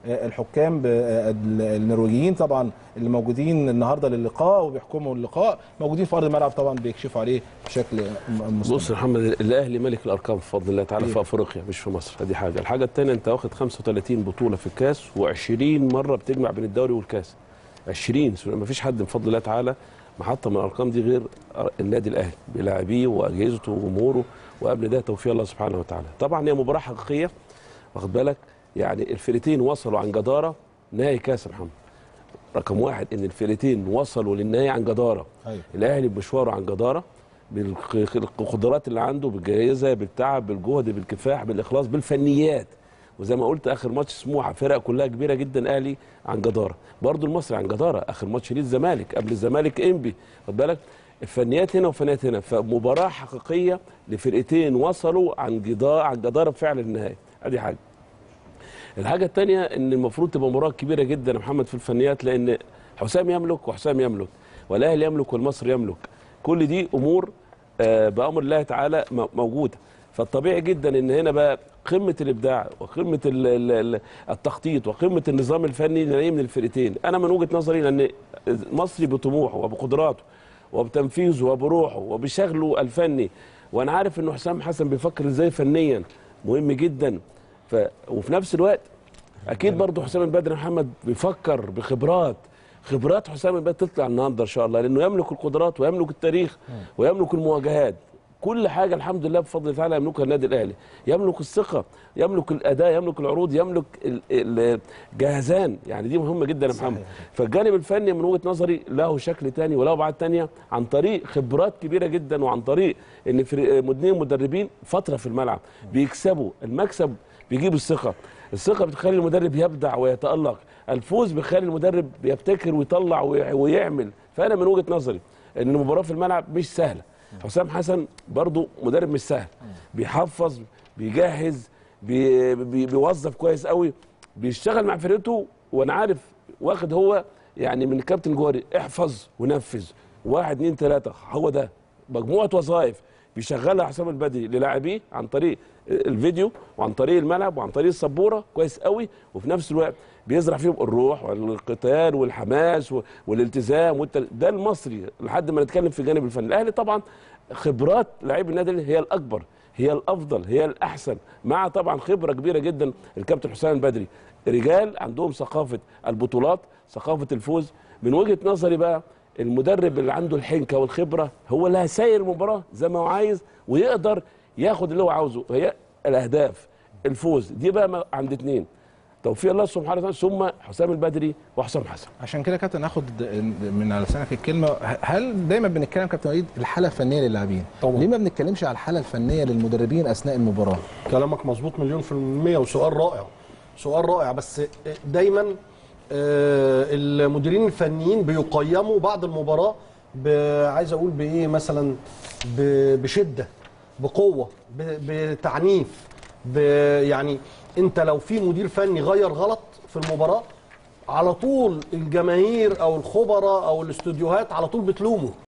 الحكام النرويجيين طبعا اللي موجودين النهارده للقاء وبيحكموا اللقاء موجودين في ارض الملعب طبعا بيكشفوا عليه بشكل مستمر بص يا محمد الاهلي ملك الارقام بفضل الله تعالى في افريقيا مش في مصر دي حاجه الحاجه الثانيه انت واخد 35 بطوله في الكاس و20 مره بتجمع بين الدوري والكاس 20 ما فيش حد بفضل الله تعالى محطه من الارقام دي غير النادي الاهلي بلاعبيه واجهزته وجمهوره وقبل ده توفيق الله سبحانه وتعالى طبعا هي مباراه حقيقيه واخد بالك يعني الفرقتين وصلوا عن جداره نهائي كاس يا محمد رقم واحد ان الفرقتين وصلوا للنهائي عن جداره أيوة. الاهلي بمشواره عن جداره بالقدرات اللي عنده بالجائزه بالتعب بالجهد بالكفاح بالاخلاص بالفنيات وزي ما قلت اخر ماتش سموحه فرق كلها كبيره جدا اهلي عن جداره برضو المصري عن جداره اخر ماتش ليه الزمالك قبل الزمالك انبي خد بالك الفنيات هنا وفنيات هنا فمباراه حقيقيه لفرقتين وصلوا عن جدار عن جداره بفعل النهائي ادي حاجه الحاجه الثانيه ان المفروض تبقى مباراه كبيره جدا يا محمد في الفنيات لان حسام يملك وحسام يملك والاهلي يملك والمصري يملك كل دي امور آه بامر الله تعالى موجوده فالطبيعي جدا ان هنا بقى قمه الابداع وقمه التخطيط وقمه النظام الفني اللي من الفرقتين انا من وجهه نظري لان المصري بطموحه وبقدراته وبتنفيذه وبروحه وبشغله الفني وانا عارف انه حسام حسن بيفكر ازاي فنيا مهم جدا ف... وفي نفس الوقت اكيد برضه حسام البدري محمد بيفكر بخبرات خبرات حسام البدري تطلع النهارده ان شاء الله لانه يملك القدرات ويملك التاريخ ويملك المواجهات كل حاجه الحمد لله بفضل الله تعالى يملكها النادي الاهلي يملك الثقه يملك الاداء يملك العروض يملك الجهزان يعني دي مهمه جدا يا محمد فالجانب الفني من وجهه نظري له شكل تاني وله ابعاد تانيه عن طريق خبرات كبيره جدا وعن طريق ان مدنين مدربين فتره في الملعب بيكسبوا المكسب بيجيب الثقه الثقه بتخلي المدرب يبدع ويتالق الفوز بيخلي المدرب بيبتكر ويطلع ويعمل فانا من وجهه نظري ان المباراه في الملعب مش سهله حسام حسن برضو مدرب مش سهل بيحفظ بيجهز بي بي بيوظف كويس قوي بيشتغل مع فرقته وانا عارف واخد هو يعني من الكابتن جوهري احفظ ونفذ واحد اتنين تلاته هو ده مجموعه وظائف بيشغلها حسام البدري للاعبيه عن طريق الفيديو وعن طريق الملعب وعن طريق السبوره كويس قوي وفي نفس الوقت بيزرع فيهم الروح والقتال والحماس والالتزام والتل... ده المصري لحد ما نتكلم في الجانب الفني الاهلي طبعا خبرات لعيب النادي هي الاكبر هي الافضل هي الاحسن مع طبعا خبره كبيره جدا الكابتن حسام البدري رجال عندهم ثقافه البطولات ثقافه الفوز من وجهه نظري بقى المدرب اللي عنده الحنكه والخبره هو اللي هيسير المباراه زي ما هو عايز ويقدر ياخد اللي هو عاوزه هي الاهداف الفوز دي بقى عند اثنين توفيق الله سبحانه وتعالى ثم حسام البدري وحسام حسن عشان كده كابتن اخد من على لسانك الكلمه هل دايما بنتكلم كابتن وليد الحاله الفنيه للاعبين ليه ما بنتكلمش على الحاله الفنيه للمدربين اثناء المباراه كلامك مظبوط مليون في المية وسؤال رائع سؤال رائع بس دايما المديرين الفنيين بيقيموا بعد المباراه عايز اقول بايه مثلا بشده بقوه بتعنيف يعني انت لو في مدير فني غير غلط في المباراه على طول الجماهير او الخبراء او الاستوديوهات على طول بتلومه